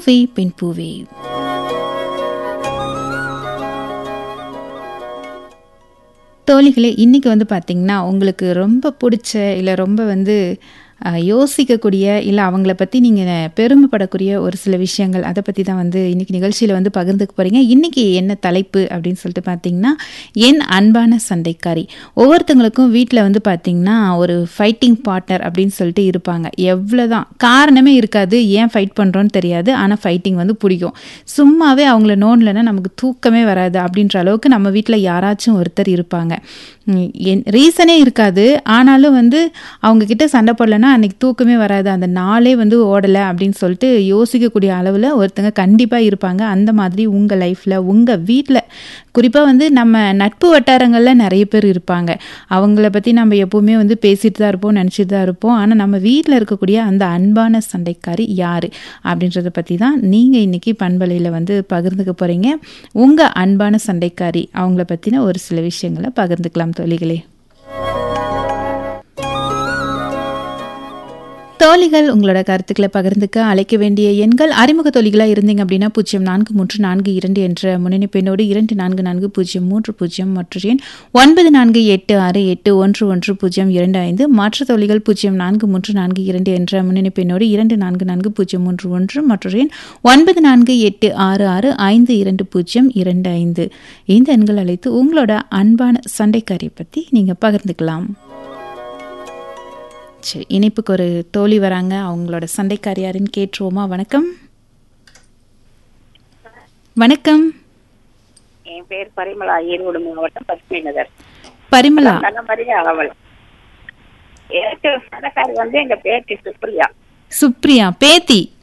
பூவே பெண் பூவே தோழிகளே இன்னைக்கு வந்து பார்த்தீங்கன்னா உங்களுக்கு ரொம்ப பிடிச்ச இல்லை ரொம்ப வந்து அஹ், யோசிக்கக்கூடிய இல்லை அவங்கள பற்றி நீங்கள் பெருமைப்படக்கூடிய ஒரு சில விஷயங்கள் அதை பற்றி தான் வந்து இன்னைக்கு நிகழ்ச்சியில் வந்து பகிர்ந்துக்க போகிறீங்க இன்னைக்கு என்ன தலைப்பு அப்படின்னு சொல்லிட்டு பார்த்தீங்கன்னா என் அன்பான சண்டைக்காரி ஒவ்வொருத்தங்களுக்கும் வீட்டில் வந்து பார்த்தீங்கன்னா ஒரு ஃபைட்டிங் பார்ட்னர் அப்படின்னு சொல்லிட்டு இருப்பாங்க எவ்வளோதான் காரணமே இருக்காது ஏன் ஃபைட் பண்ணுறோன்னு தெரியாது ஆனால் ஃபைட்டிங் வந்து பிடிக்கும் சும்மாவே அவங்கள நோண்டலைன்னா நமக்கு தூக்கமே வராது அப்படின்ற அளவுக்கு நம்ம வீட்டில் யாராச்சும் ஒருத்தர் இருப்பாங்க ம், என் ரீசனே இருக்காது ஆனாலும் வந்து அவங்க கிட்ட சண்டை போடலைன்னா அன்னைக்கு தூக்கமே வராது அந்த நாளே வந்து ஓடலை அப்படின்னு சொல்லிட்டு யோசிக்கக்கூடிய அளவில் ஒருத்தங்க கண்டிப்பாக இருப்பாங்க அந்த மாதிரி உங்கள் லைஃப்பில் உங்கள் வீட்டில் குறிப்பாக வந்து நம்ம நட்பு வட்டாரங்களில் நிறைய பேர் இருப்பாங்க அவங்கள பற்றி நம்ம எப்போவுமே வந்து பேசிட்டு தான் இருப்போம் நினச்சிட்டு தான் இருப்போம் ஆனால் நம்ம வீட்டில் இருக்கக்கூடிய அந்த அன்பான சண்டைக்காரி யார் அப்படின்றத பற்றி தான் நீங்கள் இன்னைக்கு பண்பலையில் வந்து பகிர்ந்துக்க போகிறீங்க உங்கள் அன்பான சண்டைக்காரி அவங்கள பற்றின ஒரு சில விஷயங்களை பகிர்ந்துக்கலாம் தோழிகளே தோழிகள் உங்களோட கருத்துக்களை பகிர்ந்துக்க அழைக்க வேண்டிய எண்கள் அறிமுக தோழிகளாக இருந்தீங்க அப்படின்னா பூஜ்ஜியம் நான்கு மூன்று நான்கு இரண்டு என்ற முன்னணி பெண்ணோடு இரண்டு நான்கு நான்கு பூஜ்ஜியம் மூன்று பூஜ்ஜியம் மற்ற எண் ஒன்பது நான்கு எட்டு ஆறு எட்டு ஒன்று ஒன்று பூஜ்ஜியம் இரண்டு ஐந்து மற்ற தோழிகள் பூஜ்ஜியம் நான்கு மூன்று நான்கு இரண்டு என்ற முன்னணி பெண்ணோடு இரண்டு நான்கு நான்கு பூஜ்ஜியம் மூன்று ஒன்று மற்ற எண் ஒன்பது நான்கு எட்டு ஆறு ஆறு ஐந்து இரண்டு பூஜ்ஜியம் இரண்டு ஐந்து இந்த எண்கள் அழைத்து உங்களோட அன்பான சண்டைக்காரியை பற்றி நீங்கள் பகிர்ந்துக்கலாம் சரி இணைப்புக்கு ஒரு தோழி வராங்க அவங்களோட சண்டைக்காரி யாருன்னு கேட்டுருவோமா வணக்கம் வணக்கம் என் பேர் பரிமளா ஈரோடு மாவட்டம் பசுமை நகர் பரிமளா நல்ல மாதிரியே அவள் எனக்கு சொந்தக்காரி வந்து எங்க பேட்டி சுப்ரியா சுப்ரியா பேத்தி